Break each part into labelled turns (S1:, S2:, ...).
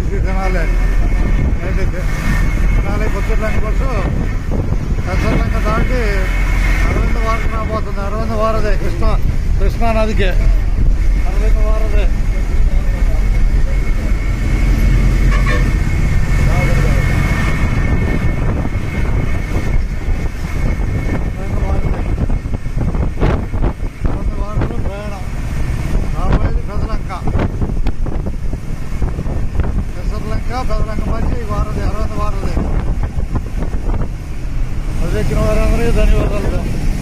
S1: RTC తినాలి ఏంటి తినాలి కొత్తూరులంక బస్సు పెద్దలంక దాటి అరవింద వారకు రాబోతుంది అరవింద వారదే కృష్ణా కృష్ణా నదికి అరవింద వారదే అరవింద వారదే. అరవింద వారధిలో ప్రయాణం రాబోయేది పెదలంక పెసర్లంక పెదలంక మధ్య ఈ వారధి అరవింద వారధి అది ఎక్కిన వారందరికీ ధన్యవాదాలు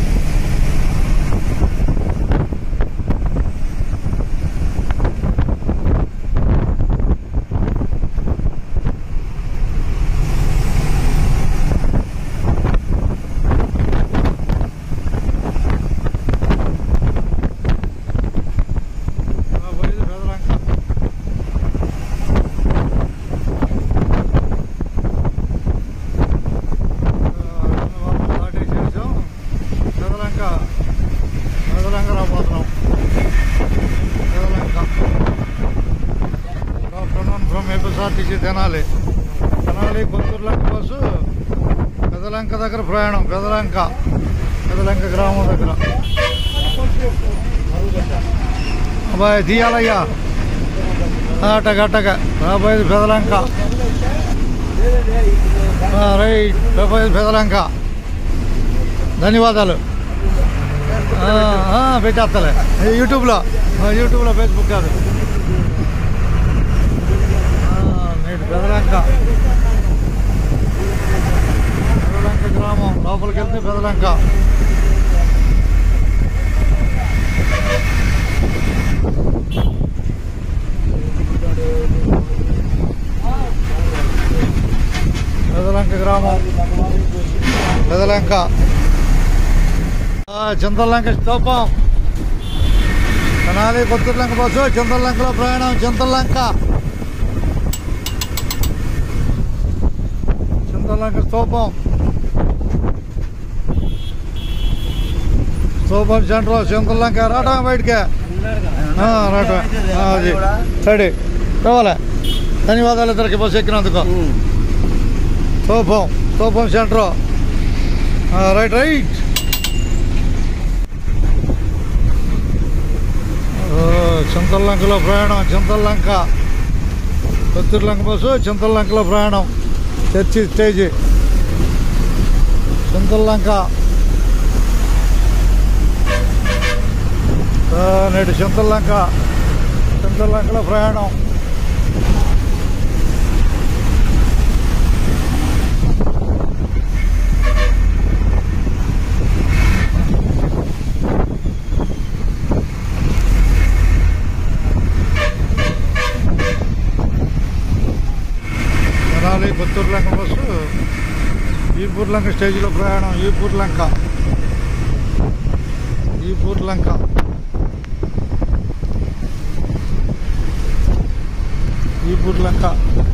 S1: రాబోయేది పెదలంక దాటేసేసాం పెదలంక పెదలంక రాబోతున్నాం Pedalanka afternoon from APSRTC Tenali Tenali Kothurulanka bus Pedalanka దగ్గర ప్రయాణం పెదలంక పెదలంక గ్రామం దగ్గర అబ్బాయి తీయాలయ్యా అటక అటక రాబోయేది పెదలంక ఆ, రైట్ రాబోయేది పెదలంక ధన్యవాదాలు ఆ, ఆ, పెట్టేస్తలే ఈ యూట్యూబ్లో ఆ, యూట్యూబ్లో ఫేస్బుక్ కాదు ఆ, నేటి పెదలంక పెదలంక గ్రామం లోపలికి వెళ్తే పెదలంక పెదలంక గ్రామం పెదలంక ఆ, చింతలంక స్తూపం కనాలి కొత్తూరులంక బస్సు చింతలంకలో ప్రయాణం చింతలంక చింతలంక స్తూపం స్తూపం సెంటర్ చింతలంక రావటం బయటికి ఆ, రావటం ఆ, అది రెడీ రావాలా ధన్యవాదాలు ఇద్దరికి బస్సు ఎక్కినందుకు స్తూపం స్తూపం సెంటర్ రైట్ రైట్ చింతల్లంకలో ప్రయాణం చింతల్లంక కొత్తూరులంక బస్సు చింతల్లంకలో ప్రయాణం చర్చి స్టేజీ చింతల్లంక ఆ, నేటి చింతల్లంక చింతల్లంకలో ప్రయాణం తెనాలి కొత్తూరు లంక బస్సు ఈపూర్ లంక స్టేజ్లో ప్రయాణం ఈపూర్ లంక ఈపూర్ లంక ఈపూర్ లంక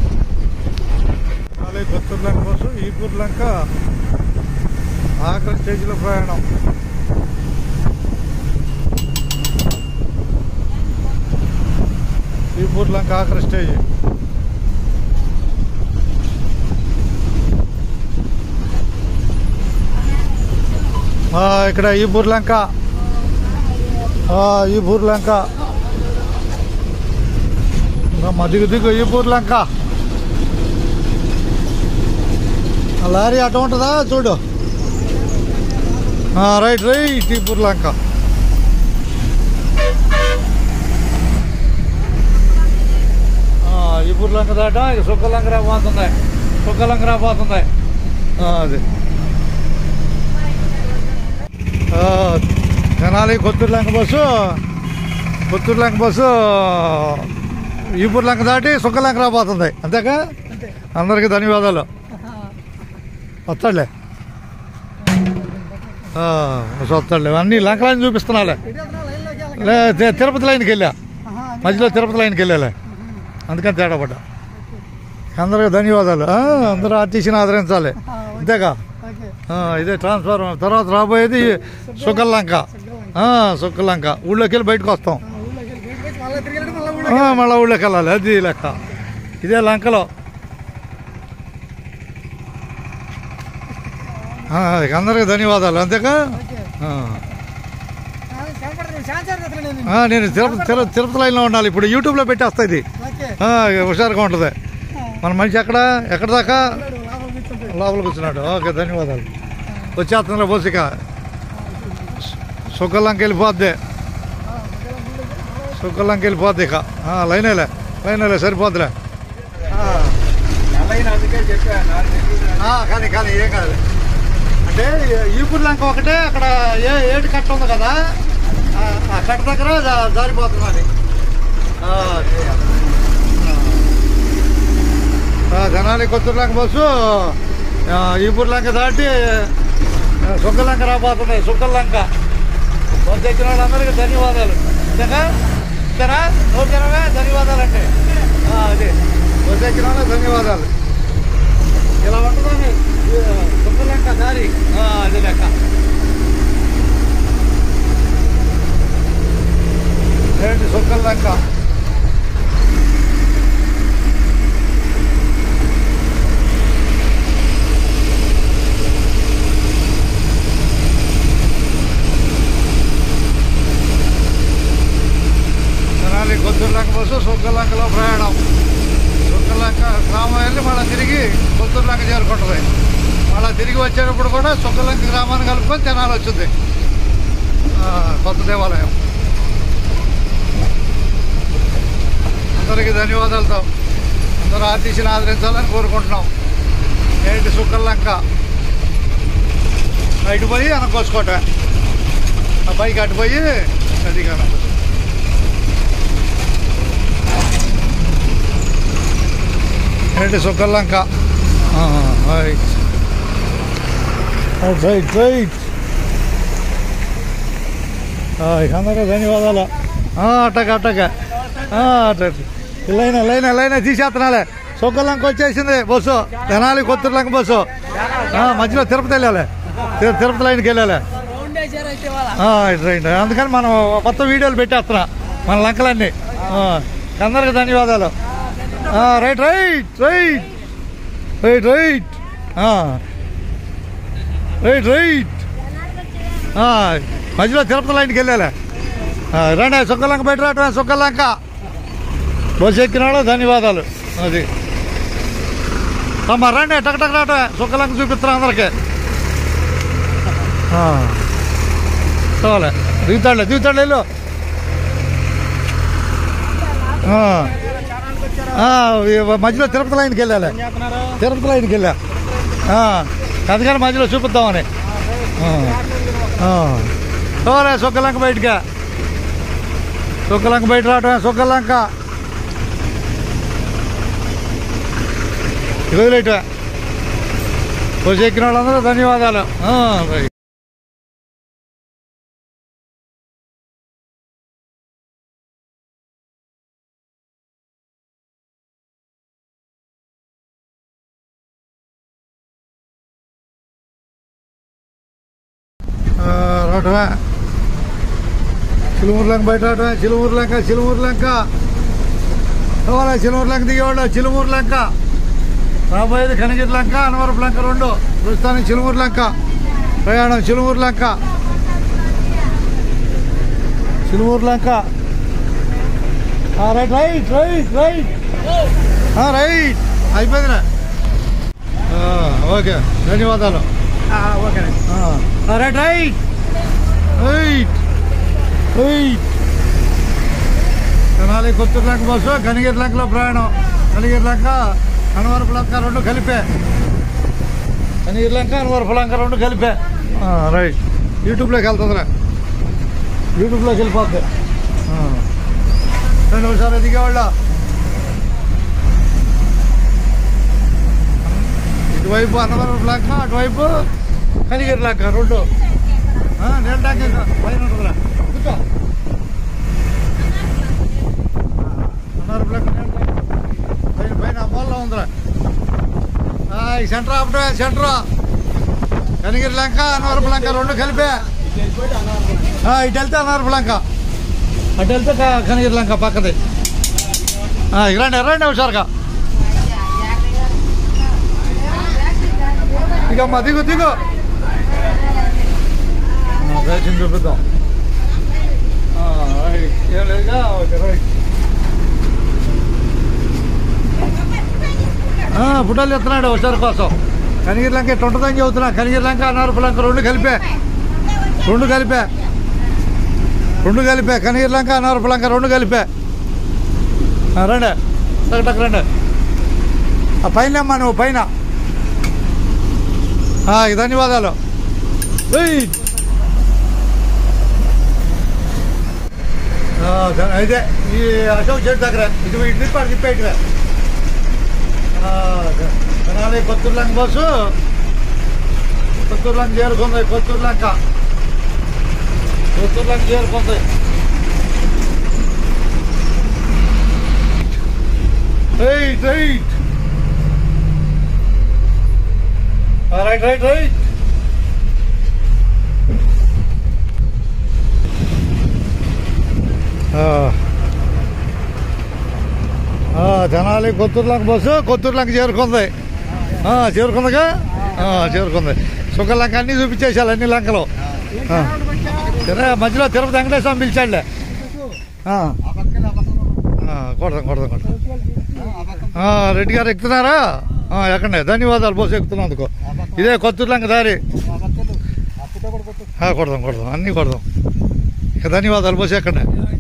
S1: తెనాలి కొత్తూరు లంక బస్సు ఈపూర్ లంక ఆఖరి స్టేజ్లో ప్రయాణం ఈపూర్ లంక ఆఖరి స్టేజ్ ఆ, ఇక్కడ ఈ బుర్లంక ఆ, ఈ బుర్లంక ఇంకా దిగు దిగు ఈ బుర్లంక ఆ లారీ అటు ఉంటుందా చూడు ఆ, రైట్ రైట్ ఈ బుర్లంక ఆ, ఈ బుర్లంక దాట ఇక సుక్కలంక రాబోతుంది సుక్కలంక రాబోతుంది ఆ, అది ఆ, తెనాలి కొత్తూరు లంక బస్సు కొత్తూరు లంక బస్సు ఈపూర్ లంక దాటి సుక్కలంక రాబోతుంది అంతేకా అందరికీ ధన్యవాదాలు వస్తాడులే ఆ, బస్సు వస్తాడులే అన్ని లంకలైన్ చూపిస్తున్నాలే లే తి- తిరుపతి లైన్కి వెళ్ళా మధ్యలో తిరుపతి లైన్కి వెళ్ళాలే అందుకని తేడా పడ్డా అందరికీ ధన్యవాదాలు ఆ, అందరూ ఆర్టీసీని ఆదరించాలి అంతేగా ఆ, ఇదే ట్రాన్స్ఫర్ తర్వాత రాబోయేది సుక్కలంక ఆ, సుక్కలంక ఊళ్ళోకి వెళ్ళి బయటకు వస్తాం ఆ, మళ్ళా ఊళ్ళోకి వెళ్ళాలి అది లెక్క ఇదే లంకలో ఆ, అందరికీ ధన్యవాదాలు అంతేకా
S2: ఓకే
S1: ఆ.
S2: కనపడదు శాంతి నేను
S1: ఆ, నేను తిరుపతి తిరుపతి తిరుపతి లైన్లో ఉండాలి ఇప్పుడు యూట్యూబ్లో పెట్టేస్తా ఇది
S2: ఓకే
S1: ఆ, హుషారుగా ఉంటుంది మన మనిషి ఎక్కడ ఎక్కడ దాకా
S2: లోపల కూర్చుంటాడు
S1: లోపల కూర్చున్నాడు ఓకే ధన్యవాదాలు వచ్చేస్తుందిలే బోసిక సుఖలంకి వెళ్ళిపోద్ది సుఖలంకి వెళ్ళిపోద్ది ఇక ఆ, లైనేలే లైనేలే సరిపోద్దిలే ఆ, కానీ కానీ ఏం కాదు అంటే ఈపూర్ లంక ఒకటే అక్కడ ఏ ఏడు కట్ట ఉంది కదా ఆ, ఆ కట్ట దగ్గర జా- జారిపోతున్నది ఆ, అదే. ఆ, జనాలి కొత్తూరు లంక బస్సు ఆ, ఈపూర్ లంక దాటి ఆ, సుక్కలంక రాబోతుంది సుక్కలంక బస్సు ఎక్కిన వాళ్ళందరికీ ధన్యవాదాలు ఇంతగా ఇంతనా ఓకేనా ధన్యవాదాలు అంటే ఆ, అదే బస్సు ఎక్కిన వాళ్ళకి ధన్యవాదాలు ఇలా ఉంటుందని సుక్కలంక దారి ఆ, అది లెక్క ఏంటి సుక్కలంక తెనాలి కొత్తూరులంక బస్సు సుక్కలంకలో ప్రయాణం సుక్కలంక గ్రామం వెళ్ళి మళ్ళీ తిరిగి కొత్తూరులంక చేరుకుంటుంది మళ్ళీ తిరిగి వచ్చేటప్పుడు కూడా సుక్కలంక గ్రామాన్ని కలుపుకొని తెనాలి వచ్చింది ఆ, కొత్త దేవాలయం అందరికీ ధన్యవాదాలతో అందరూ ఆర్టీసీని ఆదరించాలని కోరుకుంటున్నాం ఏంటి సుక్కలంక ఇటు పోయి అనకోసుకోట ఆ బైక్ అటు పోయి అది కదా ఏంటి సుక్కలంక రైట్ రైట్ రైట్ అందరూ ధన్యవాదాలు ఆ, అట్టక అట్టక ఆ, అట్ట అట్ట. లైన్ లైన్ లైన్ తీసేస్తున్నాలే సుక్కలంక వచ్చేసింది బస్సు తెనాలి కొత్తూరులంక బస్సు ఆ, మధ్యలో తిరుపతి వెళ్ళాలి తిరు- తిరుపతి లైన్కి వెళ్ళాలి ఆ, ఇటు రైట్ అందుకని మనం కొత్త వీడియోలు పెట్టేస్తున్నా మన లంకలన్నీ ఆ, అందరికి ధన్యవాదాలు ఆ, right right right right right ఆ. రైట్ రైట్ ఆ, మధ్యలో తిరుపతి లైన్కి వెళ్ళాలి ఆ, రండి సుక్కలంక బయట రావటం సుక్కలంక బస్సు ఎక్కినాడు ధన్యవాదాలు అది అమ్మ రండి టక్ టక్ రావటమే సుక్కలంక చూపిస్తాను అందరికి ఆ. చాలే దిగుతాడులే దిగుతాడు వెళ్ళు ఆ. ఆ, ఈ మధ్యలో తిరుపతి లైన్కి వెళ్ళాలి తిరుపతి లైన్కి వెళ్ళా ఆ, అందుకని మధ్యలో చూపిద్దామని ఆ. ఆ. చూలే సుక్కలంక బయటగా సుక్కలంక బయట రావటమే సుక్కలంక వదిలేట వచ్చి ఎక్కిన వాళ్ళందరూ ధన్యవాదాలు ఆ, రైట్. ఆ, రావటమే చిలుమూరు లంక బయట రావటమే చిలుమూరు లంక చిలుమూరు లంక కావాలా చిలుమూరు లంక దిగేవాళ్ళు చిలుమూరు లంక రాబోయేది కనిగిరి లంక అనవరపు లంక రెండు ప్రస్తుతానికి చిలుమూరు లంక ప్రయాణం చిలుమూరు లంక చిలుమూరు లంక ఆ, రైట్ రైట్ రైట్ రైట్ ఆ, రైట్ అయిపోయిందిరా ఆ, ఓకే ధన్యవాదాలు
S2: ఓకేనండి
S1: ఆ, right right right right Tenali Kothuru Lanka bus Kanigiri లంకలో ప్రయాణం కనిగిరి లంక అనవరపు లంక రెండు కలిపే కనిగిరి లంక అనవరపు లంక రెండు కలిపే ఆ, రైట్ యూట్యూబ్లోకి వెళ్తుందిరా యూట్యూబ్లోకి వెళ్ళిపోద్ది ఆ. రెండు ఒకసారి దిగేవాళ్ళ ఇటువైపు అన్నవరం లంక అటువైపు కనిగిరి లంక రెండు ఆ, నేను టాకే పైన ఉంటుందిరా కూర్చో అన్నవరం లంక నేను టాకే. పైన పైన అమ్మాల్లో ఉందిరా ఆ, ఈ సెంటర్ ఆపటమే సెంటర్ కనిగిరి లంక అన్నవరపు లంక రెండు కలిపే ఆ, ఇటు వెళ్తే అన్నవరపు లంక అటు వెళ్తే క- కనిగిరి లంక పక్కది ఆ, ఇక రండి రండి హుషారుగా దిగమ్మా దిగు దిగు దయచేసి చూపిద్దాం ఆ, రైట్. ఏం లేదుగా ఓకే రైట్ ఆ, ఫోటోలు ఎత్తున్నాడు ఒకసారి కోసం కనిగిరి లంక ఇట్లా ఉంటుందని చెబుతున్నా కనిగిరి లంక అనారపు లంక రెండు కలిపే రెండు కలిపే రెండు కలిపే కనిగిరి లంక అనారపు లంక రెండు కలిపే ఆ, రండి టక్ టక్ రండి ఆ పైన అమ్మా నువ్వు పైన ఆ, ఈ ధన్యవాదాలు ఏయ్. ఆ, ధ- అయితే ఈ అశోక్ చెట్టు దగ్గర ఇటు ఇటు తిప్పాడు తిప్పే ఇక్కడ తెనాలి కొత్తూరు లంక బస్సు కొత్తూరు లంక చేరుకుంది కొత్తూరు లంక కొత్తూరు లంక చేరుకుంది right right right right right జనాలి కొత్తూరు లంక బస్సు కొత్తూరు లంక చేరుకుంది ఆ, చేరుకుందిగా ఆ, చేరుకుంది సుఖ లంక అన్నీ చూపించేసాలి అన్ని లంకలు ఆ. సరే మధ్యలో తిరుపతి వెంకటేశ్వరం పిలిచాడులే ఆ, ఆ, కొడదాం కొడదాం కొడదాం ఆ, రెడ్డి గారు ఎక్కుతున్నారా ఆ, ఎక్కండి ధన్యవాదాలు బస్సు ఎక్కుతున్నందుకు ఇదే కొత్తూరు లంక దారి ఆ, కొడదాం కొడదాం అన్నీ కొడదాం ఇక ధన్యవాదాలు బస్సు ఎక్కండి